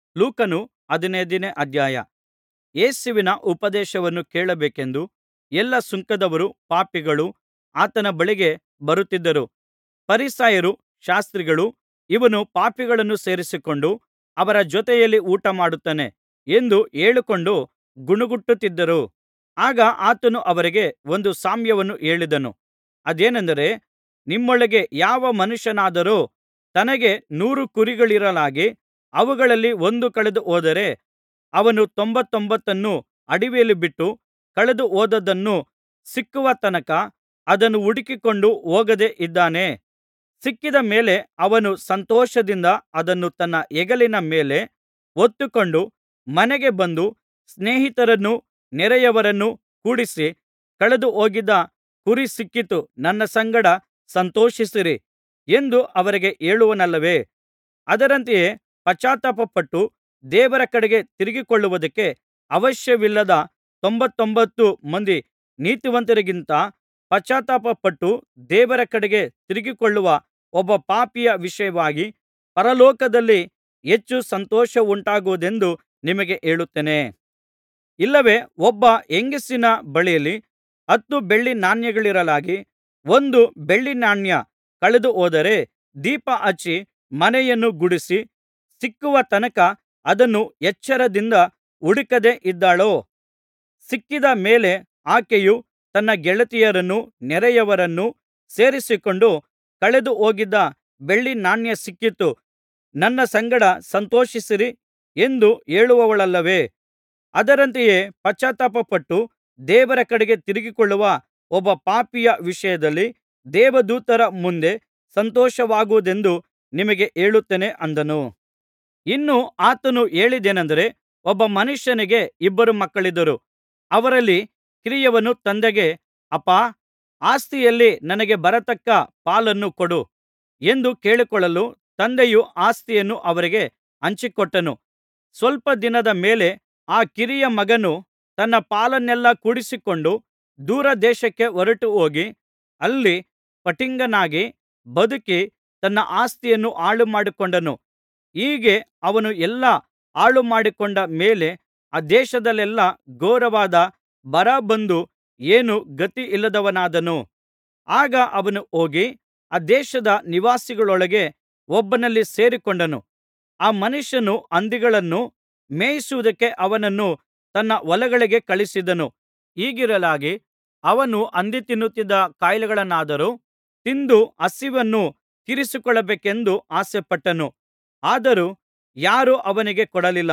ಲೂಕನು ಹದಿನೈದನೇ ಅಧ್ಯಾಯ ಯೇಸುವಿನ ಉಪದೇಶವನ್ನು ಕೇಳಬೇಕೆಂದು ಎಲ್ಲಾ ಸುಂಕದವರೂ ಪಾಪಿಗಳೂ ಆತನ ಬಳಿಗೆ ಬರುತ್ತಿದ್ದರು ಫರಿಸಾಯರೂ ಶಾಸ್ತ್ರಿಗಳೂ ಇವನು ಪಾಪಿಗಳನ್ನು ಸೇರಿಸಿಕೊಂಡು ಅವರ ಜೊತೆಯಲ್ಲಿ ಊಟಮಾಡುತ್ತಾನೆ ಎಂದು ಹೇಳಿಕೊಂಡು ಗುಣುಗುಟ್ಟುತ್ತಿದ್ದರು ಆಗ ಆತನು ಅವರಿಗೆ ಒಂದು ಸಾಮ್ಯವನ್ನು ಹೇಳಿದನು ಅದೇನೆಂದರೆ ನಿಮ್ಮೊಳಗೆ ಯಾವ ಮನುಷ್ಯನಾದರೂ ತನಗೆ ನೂರು ಕುರಿಗಳಿರಲಾಗಿ ಅವುಗಳಲ್ಲಿ ಒಂದು ಕಳೆದುಹೋದರೆ ಅವನು ತೊಂಬತ್ತೊಂಬತ್ತನ್ನೂ ಅಡವಿಯಲ್ಲಿ ಬಿಟ್ಟು ಕಳೆದು ಹೋದದ್ದನ್ನು ಸಿಕ್ಕುವ ತನಕ ಅದನ್ನು ಹುಡುಕಿಕೊಂಡು ಹೋಗದೆ ಇದ್ದಾನೆ ಸಿಕ್ಕಿದ ಮೇಲೆ ಅವನು ಸಂತೋಷದಿಂದ ಅದನ್ನು ತನ್ನ ಹೆಗಲಿನ ಮೇಲೆ ಹೊತ್ತುಕೊಂಡು ಮನೆಗೆ ಬಂದು ಸ್ನೇಹಿತರನ್ನೂ ನೆರೆಯವರನ್ನೂ ಕೂಡಿಸಿ ಕಳೆದುಹೋಗಿದ್ದ ಕುರಿ ಸಿಕ್ಕಿತು ನನ್ನ ಸಂಗಡ ಸಂತೋಷಿಸಿರಿ ಎಂದು ಅವರಿಗೆ ಹೇಳುವನಲ್ಲವೇ ಅದರಂತೆಯೇ ಪಶ್ಚಾತ್ತಾಪಪಟ್ಟು ದೇವರ ಕಡೆಗೆ ತಿರುಗಿಕೊಳ್ಳುವುದಕ್ಕೆ ಅವಶ್ಯವಿಲ್ಲದ ತೊಂಬತ್ತೊಂಬತ್ತು ಮಂದಿ ನೀತಿವಂತರಿಗಿಂತ ಪಶ್ಚಾತ್ತಾಪಪಟ್ಟು ದೇವರ ಕಡೆಗೆ ತಿರುಗಿಕೊಳ್ಳುವ ಒಬ್ಬ ಪಾಪಿಯ ವಿಷಯವಾಗಿ ಪರಲೋಕದಲ್ಲಿ ಹೆಚ್ಚು ಸಂತೋಷವುಂಟಾಗುವುದೆಂದು ನಿಮಗೆ ಹೇಳುತ್ತೇನೆ ಇಲ್ಲವೇ ಒಬ್ಬ ಹೆಂಗಸಿನ ಬಳಿಯಲ್ಲಿ ಹತ್ತು ಬೆಳ್ಳಿ ನಾಣ್ಯಗಳಿರಲಾಗಿ ಒಂದು ಬೆಳ್ಳಿ ನಾಣ್ಯ ಕಳೆದುಹೋದರೆ ದೀಪ ಹಚ್ಚಿ ಮನೆಯನ್ನು ಗುಡಿಸಿ ಸಿಕ್ಕುವ ತನಕ ಅದನ್ನು ಎಚ್ಚರದಿಂದ ಹುಡುಕದೆ ಇದ್ದಾಳೋ ಸಿಕ್ಕಿದ ಮೇಲೆ ಆಕೆಯು ತನ್ನ ಗೆಳತಿಯರನ್ನೂ ನೆರೆಯವರನ್ನೂ ಸೇರಿಸಿಕೊಂಡು ಕಳೆದು ಹೋಗಿದ್ದ ಬೆಳ್ಳಿ ನಾಣ್ಯ ಸಿಕ್ಕಿತು ನನ್ನ ಸಂಗಡ ಸಂತೋಷಿಸಿರಿ ಎಂದು ಹೇಳುವಳಲ್ಲವೇ ಅದರಂತೆಯೇ ಪಶ್ಚಾತ್ತಾಪಪಟ್ಟು ದೇವರ ಕಡೆಗೆ ತಿರುಗಿಕೊಳ್ಳುವ ಒಬ್ಬ ಪಾಪಿಯ ವಿಷಯದಲ್ಲಿ ದೇವದೂತರ ಮುಂದೆ ಸಂತೋಷವಾಗುವುದೆಂದು ನಿಮಗೆ ಹೇಳುತ್ತೇನೆ ಅಂದನು ಇನ್ನು ಆತನು ಹೇಳಿದ್ದೇನೆಂದರೆ ಒಬ್ಬ ಮನುಷ್ಯನಿಗೆ ಇಬ್ಬರು ಮಕ್ಕಳಿದ್ದರು ಅವರಲ್ಲಿ ಕಿರಿಯವನು ತಂದೆಗೆ ಅಪ್ಪಾ ಆಸ್ತಿಯಲ್ಲಿ ನನಗೆ ಬರತಕ್ಕ ಪಾಲನ್ನು ಕೊಡು ಎಂದು ಕೇಳಿಕೊಳ್ಳಲು ತಂದೆಯು ಆಸ್ತಿಯನ್ನು ಅವರಿಗೆ ಹಂಚಿಕೊಟ್ಟನು ಸ್ವಲ್ಪ ದಿನದ ಮೇಲೆ ಆ ಕಿರಿಯ ಮಗನು ತನ್ನ ಪಾಲನ್ನೆಲ್ಲಾ ಕೂಡಿಸಿಕೊಂಡು ದೂರ ದೇಶಕ್ಕೆ ಹೊರಟುಹೋಗಿ ಅಲ್ಲಿ ಪಟಿಂಗನಾಗಿ ಬದುಕಿ ತನ್ನ ಆಸ್ತಿಯನ್ನು ಹಾಳುಮಾಡಿಕೊಂಡನು ಹೀಗೆ ಅವನು ಎಲ್ಲಾ ಹಾಳುಮಾಡಿಕೊಂಡ ಮೇಲೆ ಆ ದೇಶದಲ್ಲೆಲ್ಲಾ ಘೋರವಾದ ಬರ ಬಂದು ಏನೂ ಗತಿಯಿಲ್ಲದವನಾದನು ಆಗ ಅವನು ಹೋಗಿ ಆ ದೇಶದ ನಿವಾಸಿಗಳೊಳಗೆ ಒಬ್ಬನಲ್ಲಿ ಸೇರಿಕೊಂಡನು ಆ ಮನುಷ್ಯನು ಹಂದಿಗಳನ್ನು ಮೇಯಿಸುವುದಕ್ಕೆ ಅವನನ್ನು ತನ್ನ ಹೊಲಗಳಿಗೆ ಕಳುಹಿಸಿದನು ಹೀಗಿರಲಾಗಿ ಅವನು ಹಂದಿ ತಿನ್ನುತ್ತಿದ್ದ ಕಾಯಿಗಳನ್ನಾದರೂ ತಿಂದು ಹಸಿವನ್ನು ತೀರಿಸಿಕೊಳ್ಳಬೇಕೆಂದು ಆಸೆಪಟ್ಟನು ಆದರೂ ಯಾರೂ ಅವನಿಗೆ ಕೊಡಲಿಲ್ಲ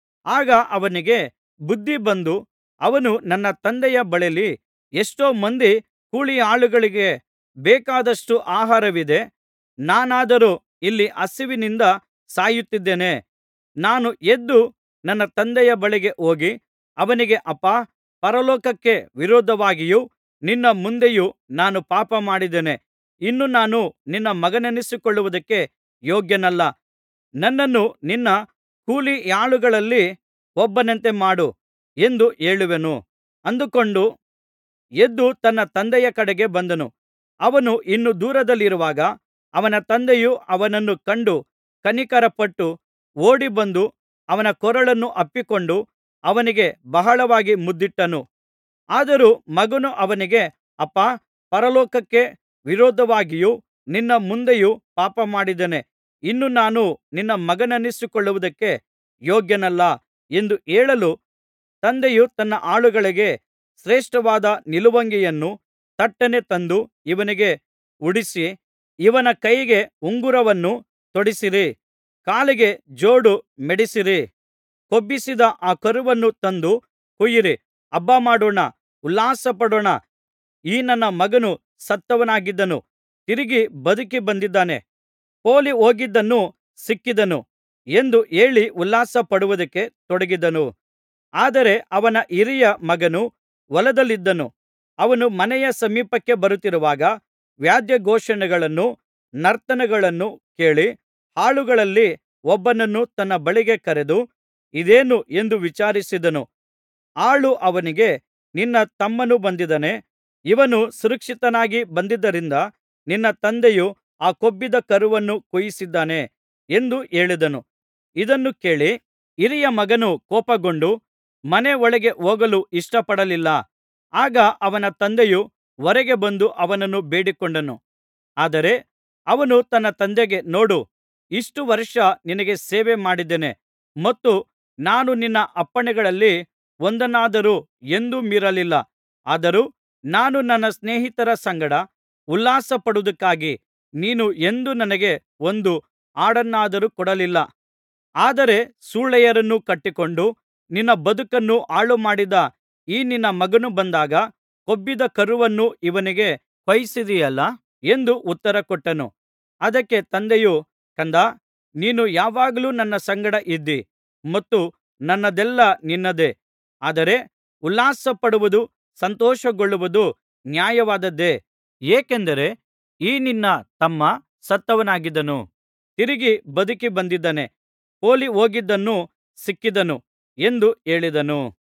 ಆಗ ಅವನಿಗೆ ಬುದ್ಧಿ ಬಂದು ಅವನು ನನ್ನ ತಂದೆಯ ಬಳಿಯಲ್ಲಿ ಎಷ್ಟೋ ಮಂದಿ ಕೂಲಿಯಾಳುಗಳಿಗೆ ಬೇಕಾದಷ್ಟು ಆಹಾರವಿದೆ ನಾನಾದರೋ ಇಲ್ಲಿ ಹಸಿವಿನಿಂದ ಸಾಯುತ್ತಿದ್ದೇನೆ ನಾನು ಎದ್ದು ನನ್ನ ತಂದೆಯ ಬಳಿಗೆ ಹೋಗಿ ಅವನಿಗೆ ಅಪ್ಪಾ ಪರಲೋಕಕ್ಕೆ ವಿರೋಧವಾಗಿಯೂ ನಿನ್ನ ಮುಂದೆಯೂ ನಾನು ಪಾಪ ಮಾಡಿದ್ದೇನೆ ಇನ್ನು ನಾನು ನಿನ್ನ ಮಗನೆನಿಸಿಕೊಳ್ಳುವುದಕ್ಕೆ ಯೋಗ್ಯನಲ್ಲ ನನ್ನನ್ನು ನಿನ್ನ ಕೂಲಿಯಾಳುಗಳಲ್ಲಿ ಒಬ್ಬನಂತೆ ಮಾಡು ಎಂದು ಹೇಳುವೆನು ಅಂದುಕೊಂಡು ಎದ್ದು ತನ್ನ ತಂದೆಯ ಕಡೆಗೆ ಬಂದನು ಅವನು ಇನ್ನೂ ದೂರದಲ್ಲಿರುವಾಗ ಅವನ ತಂದೆಯು ಅವನನ್ನು ಕಂಡು ಕನಿಕರಪಟ್ಟು ಓಡಿಬಂದು ಅವನ ಕೊರಳನ್ನು ಅಪ್ಪಿಕೊಂಡು ಅವನಿಗೆ ಬಹಳವಾಗಿ ಮುದ್ದಿಟ್ಟನು ಆದರೂ ಮಗನು ಅವನಿಗೆ ಅಪ್ಪಾ ಪರಲೋಕಕ್ಕೆ ವಿರೋಧವಾಗಿಯೂ ನಿನ್ನ ಮುಂದೆಯೂ ಪಾಪ ಮಾಡಿದ್ದೇನೆ ಇನ್ನು ನಾನು ನಿನ್ನ ಮಗನೆನಿಸಿಕೊಳ್ಳುವುದಕ್ಕೆ ಯೋಗ್ಯನಲ್ಲ ಎಂದು ಹೇಳಲು ತಂದೆಯು ತನ್ನ ಆಳುಗಳಿಗೆ ಶ್ರೇಷ್ಠವಾದ ನಿಲುವಂಗಿಯನ್ನು ತಟ್ಟನೆ ತಂದು ಇವನಿಗೆ ಉಡಿಸಿ ಇವನ ಕೈಗೆ ಉಂಗುರವನ್ನು ತೊಡಿಸಿರಿ ಕಾಲಿಗೆ ಜೋಡು ಮೆಡಿಸಿರಿ ಕೊಬ್ಬಿಸಿದ ಆ ಕರುವನ್ನು ತಂದು ಕೊಯ್ಯಿರಿ ಹಬ್ಬಮಾಡೋಣ ಉಲ್ಲಾಸಪಡೋಣ ಈ ನನ್ನ ಮಗನು ಸತ್ತವನಾಗಿದ್ದನು ತಿರುಗಿ ಬದುಕಿ ಬಂದಿದ್ದಾನೆ ಪೋಲಿ ಹೋಗಿದ್ದನು ಸಿಕ್ಕಿದನು ಎಂದು ಹೇಳಿ ಉಲ್ಲಾಸಪಡುವುದಕ್ಕೆ ತೊಡಗಿದನು ಆದರೆ ಅವನ ಹಿರಿಯ ಮಗನು ಹೊಲದಲ್ಲಿದ್ದನು ಅವನು ಮನೆಯ ಸಮೀಪಕ್ಕೆ ಬರುತ್ತಿರುವಾಗ ವಾದ್ಯಘೋಷಗಳನ್ನೂ ನರ್ತನಗಳನ್ನೂ ಕೇಳಿ ಆಳುಗಳಲ್ಲಿ ಒಬ್ಬನನ್ನು ತನ್ನ ಬಳಿಗೆ ಕರೆದು ಇದೇನು ಎಂದು ವಿಚಾರಿಸಿದನು ಆಳು ಅವನಿಗೆ ನಿನ್ನ ತಮ್ಮನು ಬಂದಿದ್ದಾನೆ ಇವನು ಸುರಕ್ಷಿತನಾಗಿ ಬಂದಿದ್ದರಿಂದ ನಿನ್ನ ತಂದೆಯು ಆ ಕೊಬ್ಬಿದ ಕರುವನ್ನು ಕೊಯ್ಯಿಸಿದ್ದಾನೆ ಎಂದು ಹೇಳಿದನು ಇದನ್ನು ಕೇಳಿ ಹಿರಿಯ ಮಗನು ಕೋಪಗೊಂಡು ಮನೆ ಒಳಗೆ ಹೋಗಲು ಇಷ್ಟಪಡಲಿಲ್ಲ ಆಗ ಅವನ ತಂದೆಯು ಹೊರಗೆ ಬಂದು ಅವನನ್ನು ಬೇಡಿಕೊಂಡನು ಆದರೆ ಅವನು ತನ್ನ ತಂದೆಗೆ ನೋಡು ಇಷ್ಟು ವರ್ಷ ನಿನಗೆ ಸೇವೆ ಮಾಡಿದ್ದೇನೆ ಮತ್ತು ನಾನು ನಿನ್ನ ಅಪ್ಪಣೆಗಳಲ್ಲಿ ಒಂದನ್ನಾದರೂ ಎಂದೂ ಮೀರಲಿಲ್ಲ ಆದರೂ ನಾನು ನನ್ನ ಸ್ನೇಹಿತರ ಸಂಗಡ ಉಲ್ಲಾಸಪಡುವುದಕ್ಕಾಗಿ ನೀನು ಎಂದೂ ನನಗೆ ಒಂದು ಆಡನ್ನಾದರೂ ಕೊಡಲಿಲ್ಲ ಆದರೆ ಸೂಳೆಯರನ್ನು ಕಟ್ಟಿಕೊಂಡು ನಿನ್ನ ಬದುಕನ್ನು ಹಾಳುಮಾಡಿದ ಈ ನಿನ್ನ ಮಗನು ಬಂದಾಗ ಕೊಬ್ಬಿದ ಕರುವನ್ನು ಇವನಿಗೆ ಕೊಯ್ಸಿದಿಯಲ್ಲಾ ಎಂದು ಉತ್ತರಕೊಟ್ಟನು ಅದಕ್ಕೆ ತಂದೆಯು ಕಂದಾ ನೀನು ಯಾವಾಗಲೂ ನನ್ನ ಸಂಗಡ ಇದ್ದೀ ಮತ್ತು ನನ್ನದೆಲ್ಲಾ ನಿನ್ನದೇ ಆದರೆ ಉಲ್ಲಾಸಪಡುವುದು ಸಂತೋಷಗೊಳ್ಳುವುದು ನ್ಯಾಯವಾದದ್ದೇ ಏಕೆಂದರೆ ಈ ನಿನ್ನ ತಮ್ಮ ಸತ್ತವನಾಗಿದ್ದನು ತಿರುಗಿ ಬದುಕಿ ಬಂದಿದ್ದಾನೆ ಪೋಲಿಹೋಗಿದ್ದನು ಸಿಕ್ಕಿದನು ಎಂದು ಹೇಳಿದನು